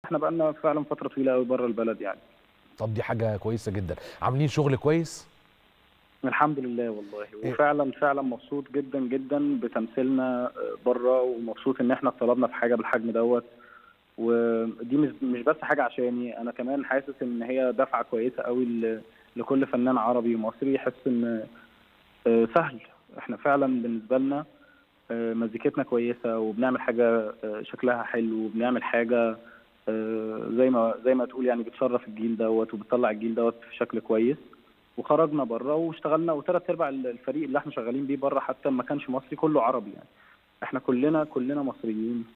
احنا بقالنا فعلا فتره طويله قوي بره البلد يعني طب دي حاجه كويسه جدا عاملين شغل كويس الحمد لله والله إيه؟ وفعلا فعلا مبسوط جدا جدا بتمثيلنا بره ومبسوط ان احنا اتطلبنا في حاجه بالحجم دوت ودي مش مش بس حاجه عشاني انا كمان حاسس ان هي دفعه كويسه قوي ل- لكل فنان عربي ومصري يحس ان آه، سهل احنا فعلا بالنسبه لنا آه، مزيكتنا كويسه وبنعمل حاجه آه، شكلها حلو وبنعمل حاجه آه، زي ما زي ما تقول يعني بتشرف الجيل دوت وبتطلع الجيل دوت في شكل كويس وخرجنا بره واشتغلنا وثلاث ارباع الفريق اللي احنا شغالين بيه بره حتى ما كانش مصري كله عربي يعني احنا كلنا كلنا مصريين